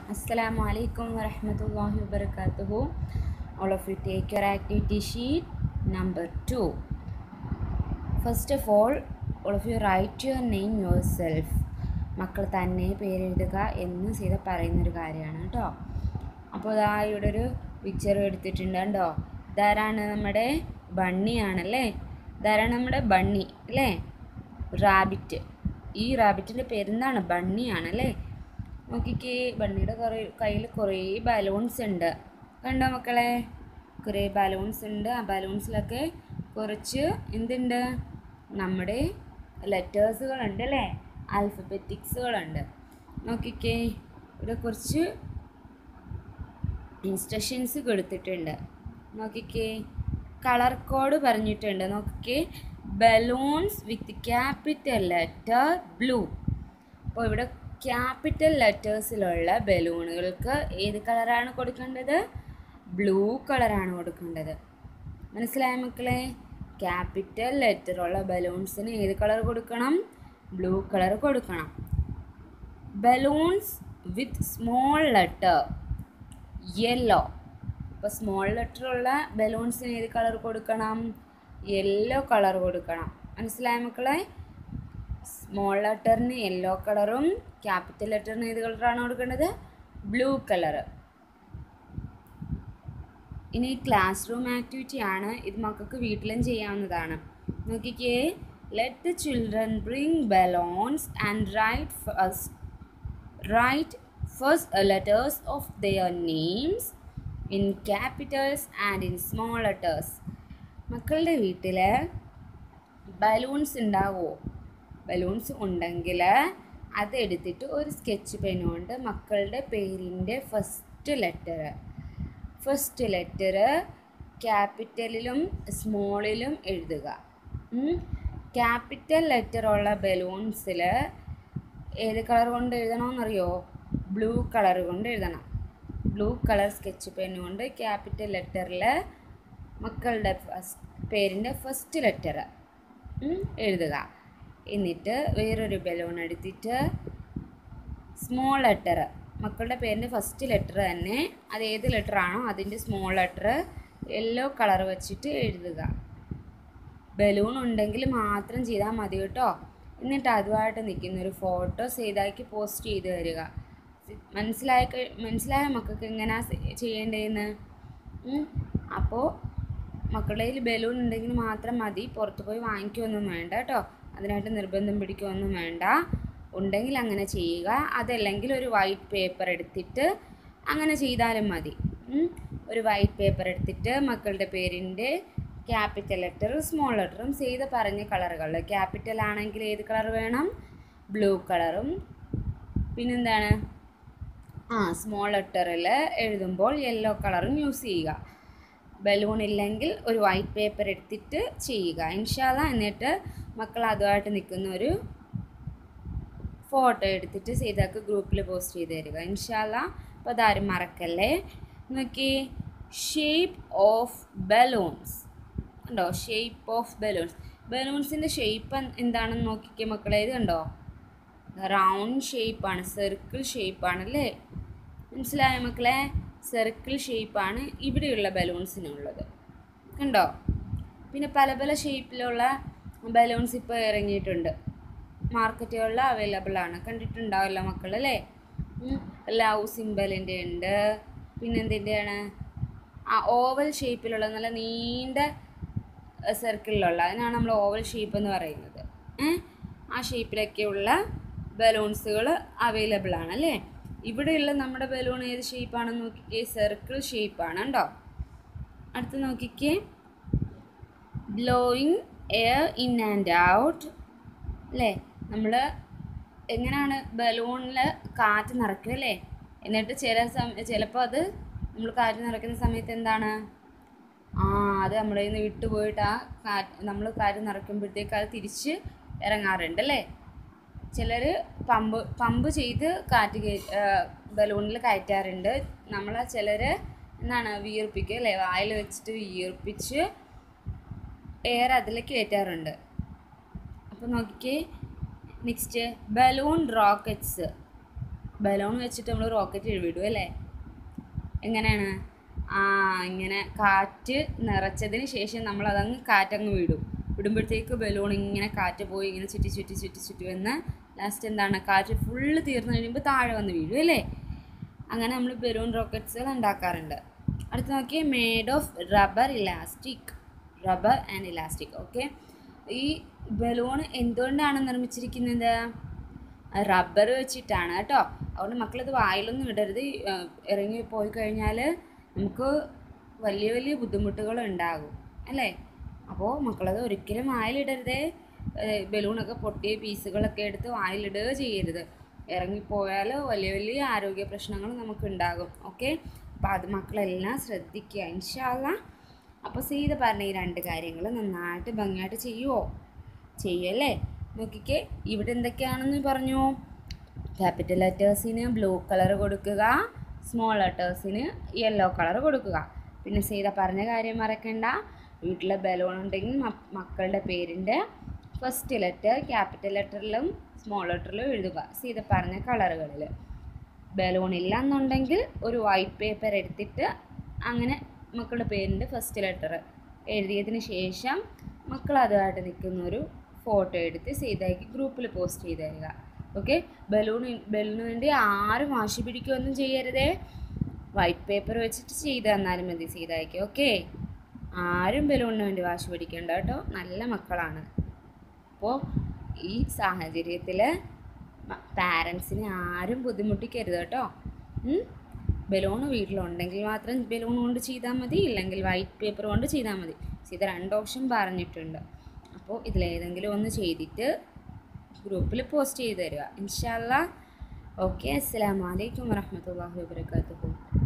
Assalamu alaikum wa rahmatullahi wa barakatuhu. All of you take your activity sheet number 2. First of all, all of you write your name yourself. മക്കൾ തന്നെ പേരെഴുതുക എന്ന് ചെയ്ത പറയുന്നൊരു കാര്യമാണ് കേട്ടോ അപ്പോൾ ഇതാ ഇവിടെ ഒരു പിക്ചർ എടുത്തിട്ടുണ്ട് കണ്ടോ ഇതാരാണ് നമ്മുടെ ബണ്ണിയാണല്ലേ ഇതാരാണ് നമ്മുടെ ബണ്ണി അല്ലേ റാബിറ്റ് ഈ റാബിറ്റിൻ്റെ പേരെന്താണ് ബണ്ണിയാണല്ലേ നോക്കിക്കേ ബണ്ണിയുടെ കുറേ കയ്യിൽ കുറേ ബലൂൺസ് ഉണ്ട് കണ്ടോ മക്കളെ കുറേ ബലൂൺസ് ഉണ്ട് ആ ബലൂൺസിലൊക്കെ കുറച്ച് എന്തുണ്ട് നമ്മുടെ ലെറ്റേഴ്സുകളുണ്ട് അല്ലേ ആൽഫബറ്റിക്സുകളുണ്ട് നോക്കിക്കേ ഇവിടെ കുറച്ച് ഇൻസ്ട്രക്ഷൻസ് കൊടുത്തിട്ടുണ്ട് നോക്കിക്കേ കളർ കോഡ് പറഞ്ഞിട്ടുണ്ട് നോക്കിക്കേ balloons with capital letter blue അപ്പോൾ ഇവിടെ ക്യാപിറ്റൽ ലെറ്റേഴ്സിലുള്ള ബലൂണുകൾക്ക് ഏത് കളറാണ് കൊടുക്കേണ്ടത് ബ്ലൂ കളറാണ് കൊടുക്കേണ്ടത് മനസ്സിലായ മക്കളെ ക്യാപിറ്റൽ ലെറ്ററുള്ള ബലൂൺസിന് ഏത് കളർ കൊടുക്കണം ബ്ലൂ കളർ കൊടുക്കണം balloons with small letter yellow ഇപ്പോൾ സ്മോൾ ലെറ്ററുള്ള ബലൂൺസിന് ഏത് കളർ കൊടുക്കണം യെല്ലോ കളർ കൊടുക്കണം മനസ്സിലായ മക്കളെ സ്മോൾ ലെറ്ററിന് യെല്ലോ കളറും ക്യാപിറ്റൽ ലെറ്ററിന് ഏത് കളറാണ് കൊടുക്കേണ്ടത് ബ്ലൂ കളറ് ഇനി ക്ലാസ് റൂം ആക്ടിവിറ്റി ആണ് ഇത് മക്കൾക്ക് വീട്ടിലും ചെയ്യാവുന്നതാണ് നോക്കിക്കേ let the children bring balloons and write first write first letters of their names in capitals and in small letters മക്കളുടെ വീട്ടിൽ ബലൂൺസ് ഉണ്ടാവുമോ ബലൂൺസ് ഉണ്ടെങ്കിൽ അത് എടുത്തിട്ട് ഒരു സ്കെച്ച് പെൻ കൊണ്ട് മക്കളുടെ പേരിൻ്റെ ഫസ്റ്റ് ലെറ്റർ ഫസ്റ്റ് ലെറ്റർ ക്യാപിറ്റലിലും സ്മോളിലും എഴുതുക ക്യാപിറ്റൽ ലെറ്ററുള്ള ബലൂൺസിൽ ഏത് കളർ കൊണ്ട് എഴുതണമെന്നറിയോ ബ്ലൂ കളർ കൊണ്ട് എഴുതണം ബ്ലൂ കളർ സ്കെച്ച് പെൻ കൊണ്ട് ക്യാപിറ്റൽ ലെറ്ററിൽ മക്കളുടെ ഫസ്റ്റ് പേരിൻ്റെ ഫസ്റ്റ് ലെറ്റർ എഴുതുക എന്നിട്ട് വേറൊരു ബലൂൺ എടുത്തിട്ട് സ്മോൾ ലെറ്റർ മക്കളുടെ പേരിൻ്റെ ഫസ്റ്റ് ലെറ്റർ തന്നെ അത് ഏത് ലെറ്റർ ആണോ അതിൻ്റെ സ്മോൾ ലെറ്റർ യെല്ലോ കളർ വെച്ചിട്ട് എഴുതുക ബലൂൺ ഉണ്ടെങ്കിൽ മാത്രം ചെയ്താൽ മതി കേട്ടോ എന്നിട്ട് അതുമായിട്ട് നിൽക്കുന്ന ഒരു ഫോട്ടോ ചെയ്താക്കി പോസ്റ്റ് ചെയ്ത് തരിക മനസ്സിലായ മനസ്സിലായ മക്കൾക്ക് എങ്ങനെയാണ് ചെയ്യേണ്ടതെന്ന് അപ്പോൾ മക്കളുടെ കയ്യിൽ ബലൂൺ ഉണ്ടെങ്കിൽ മാത്രം മതി പുറത്ത് പോയി വാങ്ങിക്കുകയൊന്നും വേണ്ട കേട്ടോ അതിനായിട്ട് നിർബന്ധം പിടിക്കുകയൊന്നും വേണ്ട ഉണ്ടെങ്കിൽ അങ്ങനെ ചെയ്യുക അതല്ലെങ്കിൽ ഒരു വൈറ്റ് പേപ്പർ എടുത്തിട്ട് അങ്ങനെ ചെയ്താലും മതി ഒരു വൈറ്റ് പേപ്പർ എടുത്തിട്ട് മക്കളുടെ പേരിൻ്റെ ക്യാപിറ്റൽ ലെറ്ററും സ്മോൾ ലെറ്ററും ചെയ്ത് പറഞ്ഞ കളറുകൾ ക്യാപിറ്റൽ ആണെങ്കിൽ ഏത് കളർ വേണം ബ്ലൂ കളറും പിന്നെന്താണ് ആ സ്മോൾ ലെറ്ററിൽ എഴുതുമ്പോൾ യെല്ലോ കളറും യൂസ് ചെയ്യുക ബലൂൺ ഇല്ലെങ്കിൽ ഒരു വൈറ്റ് പേപ്പർ എടുത്തിട്ട് ചെയ്യുക ഇൻഷാല്ല എന്നിട്ട് മക്കൾ അതുമായിട്ട് നിൽക്കുന്ന ഒരു ഫോട്ടോ എടുത്തിട്ട് ചെയ്തൊക്കെ ഗ്രൂപ്പിൽ പോസ്റ്റ് ചെയ്ത് തരിക ഇൻഷാല്ല അപ്പോൾ അതാരും മറക്കല്ലേ നോക്കി ഷേപ്പ് ഓഫ് ബലൂൺസ് ഉണ്ടോ ഷേപ്പ് ഓഫ് ബലൂൺസ് ബലൂൺസിൻ്റെ ഷേപ്പ് എന്താണെന്ന് നോക്കിക്കേ മക്കളെ ഇത് കണ്ടോ റൗണ്ട് ഷേപ്പാണ് സർക്കിൾ ഷേപ്പാണ് അല്ലേ മനസ്സിലായ മക്കളെ സർക്കിൾ ഷേപ്പാണ് ഇവിടെയുള്ള ബലൂൺസിനുള്ളത് കണ്ടോ പിന്നെ പല പല ഷേപ്പിലുള്ള ബലൂൺസ് ഇപ്പോൾ ഇറങ്ങിയിട്ടുണ്ട് മാർക്കറ്റുകളിൽ അവൈലബിൾ ആണ് കണ്ടിട്ടുണ്ടാവില്ല മക്കൾ അല്ലേ ലവ് സിമ്പലിൻ്റെ ഉണ്ട് പിന്നെ എന്തിൻ്റെയാണ് ആ ഓവൽ ഷേപ്പിലുള്ള നല്ല നീണ്ട സർക്കിളിലുള്ള അതിനാണ് നമ്മൾ ഓവൽ ഷേപ്പ് എന്ന് പറയുന്നത് ആ ഷേപ്പിലൊക്കെയുള്ള ബലൂൺസുകൾ അവൈലബിൾ ആണ് അല്ലേ ഇവിടെയുള്ള നമ്മുടെ ബലൂൺ ഏത് ഷേപ്പാണെന്ന് നോക്കിക്കേ സർക്കിൾ ഷേപ്പാണ് കേട്ടോ അടുത്ത് നോക്കിക്കേ blowing air in and out അല്ലേ നമ്മൾ എങ്ങനെയാണ് ബലൂണിൽ കാറ്റ് നിറയ്ക്കുക അല്ലേ എന്നിട്ട് ചില സമയ ചിലപ്പോൾ അത് നമ്മൾ കാറ്റ് നിറയ്ക്കുന്ന സമയത്ത് എന്താണ് ആ അത് നമ്മുടെ നിന്ന് വിട്ടുപോയിട്ട് ആ കാറ്റ് നമ്മൾ കാറ്റ് നിറയ്ക്കുമ്പോഴത്തേക്ക് അത് തിരിച്ച് ഇറങ്ങാറുണ്ട് അല്ലേ ചിലർ പമ്പ് പമ്പ് ചെയ്ത് കാറ്റ് കയ ബലൂണിൽ കയറ്റാറുണ്ട് നമ്മൾ ചിലർ എന്താണ് വിയർപ്പിക്കുക അല്ലേ വായിൽ വെച്ചിട്ട് വിയർപ്പിച്ച് എയർ അതിലേക്ക് കയറ്റാറുണ്ട് അപ്പോൾ നോക്കിക്കേ നെക്സ്റ്റ് ബലൂൺ റോക്കറ്റ്സ് ബലൂൺ വെച്ചിട്ട് നമ്മൾ റോക്കറ്റ് വിടും അല്ലേ എങ്ങനെയാണ് ആ ഇങ്ങനെ കാറ്റ് നിറച്ചതിന് ശേഷം നമ്മൾ അതങ്ങ് കാറ്റങ്ങ് വിടും വിടുമ്പോഴത്തേക്ക് ബലൂൺ ഇങ്ങനെ കാറ്റ് പോയി ഇങ്ങനെ ചുറ്റി ചുറ്റി ചുറ്റി ചുറ്റി വന്ന് ലാസ്റ്റ് എന്താണ് കാറ്റ് ഫുള്ള് തീർന്നു കഴിയുമ്പോൾ താഴെ വന്ന് വീഴും അല്ലേ അങ്ങനെ നമ്മൾ ബലൂൺ റോക്കറ്റ്സുകൾ ഉണ്ടാക്കാറുണ്ട് അടുത്ത് നോക്കിയേ made of rubber elastic rubber and elastic okay ഈ ബലൂൺ എന്തുകൊണ്ടാണ് നിർമ്മിച്ചിരിക്കുന്നത് റബ്ബർ വെച്ചിട്ടാണ് കേട്ടോ അതുകൊണ്ട് മക്കളിത് വായിലൊന്നും ഇടരുത് ഈ, ആ, ഇറങ്ങി പോയി കഴിഞ്ഞാൽ നമുക്ക് വലിയ വലിയ ബുദ്ധിമുട്ടുകൾ ഉണ്ടാകും അല്ലേ അപ്പോൾ മക്കളത് ഒരിക്കലും വായിലിടരുതേ ഏ, ബലൂണൊക്കെ പൊട്ടിയ പീസുകളൊക്കെ എടുത്ത് വായിലിടുക ചെയ്യരുത് ഇറങ്ങിപ്പോയാൽ വലിയ വലിയ ആരോഗ്യ പ്രശ്നങ്ങൾ നമുക്ക് ഉണ്ടാകും ഓക്കെ അപ്പോൾ അത് മക്കളെല്ലാം ശ്രദ്ധിക്കുക ഇൻഷാല്ല അപ്പോൾ സീത പറഞ്ഞ ഈ രണ്ട് കാര്യങ്ങൾ നന്നായിട്ട് ഭംഗിയായിട്ട് ചെയ്യുമോ ചെയ്യല്ലേ നോക്കിക്കേ ഇവിടെ എന്തൊക്കെയാണെന്ന് പറഞ്ഞു ക്യാപിറ്റൽ ലെറ്റേഴ്സിന് ബ്ലൂ കളർ കൊടുക്കുക സ്മോൾ ലെറ്റേഴ്സിന് യെല്ലോ കളർ കൊടുക്കുക പിന്നെ സീത പറഞ്ഞ കാര്യം മറക്കണ്ട വീട്ടിൽ ബലൂൺ ഉണ്ടെങ്കിൽ മ- മക്കളുടെ പേരിൻ്റെ ഫസ്റ്റ് ലെറ്റർ ക്യാപിറ്റൽ ലെറ്ററിലും സ്മോൾ ലെറ്ററിലും എഴുതുക സീത പറഞ്ഞ കളറുകളിൽ ബലൂൺ ഇല്ല എന്നുണ്ടെങ്കിൽ ഒരു വൈറ്റ് പേപ്പർ എടുത്തിട്ട് അങ്ങനെ മക്കളുടെ പേരിൻ്റെ ഫസ്റ്റ് ലെറ്റർ എഴുതിയതിന് ശേഷം മക്കൾ അതുമായിട്ട് നിൽക്കുന്ന ഒരു ഫോട്ടോ എടുത്ത് സീതയ്ക്ക് ഗ്രൂപ്പിൽ പോസ്റ്റ് ചെയ്ത് തരിക ഓക്കെ ബലൂൺ ബലൂണിന് വേണ്ടി ആരും വാശി പിടിക്കുകയൊന്നും ചെയ്യരുതേ വൈറ്റ് പേപ്പർ വെച്ചിട്ട് ചെയ്ത് തന്നാലും മതി സീതയ്ക്ക് ഓക്കെ ആരും ബലൂണിന് വേണ്ടി വാശി പിടിക്കേണ്ട കേട്ടോ നല്ല മക്കളാണ് അപ്പോൾ ഈ സാഹചര്യത്തിൽ പാരൻസിനെ ആരും ബുദ്ധിമുട്ടിക്കരുത് കേട്ടോ ബലൂൺ വീട്ടിലുണ്ടെങ്കിൽ മാത്രം ബലൂൺ കൊണ്ട് ചെയ്താൽ മതി ഇല്ലെങ്കിൽ വൈറ്റ് പേപ്പർ കൊണ്ട് ചെയ്താൽ മതി ഇത് രണ്ട് ഓപ്ഷൻ പറഞ്ഞിട്ടുണ്ട് അപ്പോൾ ഇതിലേതെങ്കിലും ഒന്ന് ചെയ്തിട്ട് ഗ്രൂപ്പിൽ പോസ്റ്റ് ചെയ്ത് തരിക ഇൻഷാല്ല ഓക്കെ അസ്സാം വലൈക്കും വറഹമത്തല്ലാഹി വാബർക്കാത്തു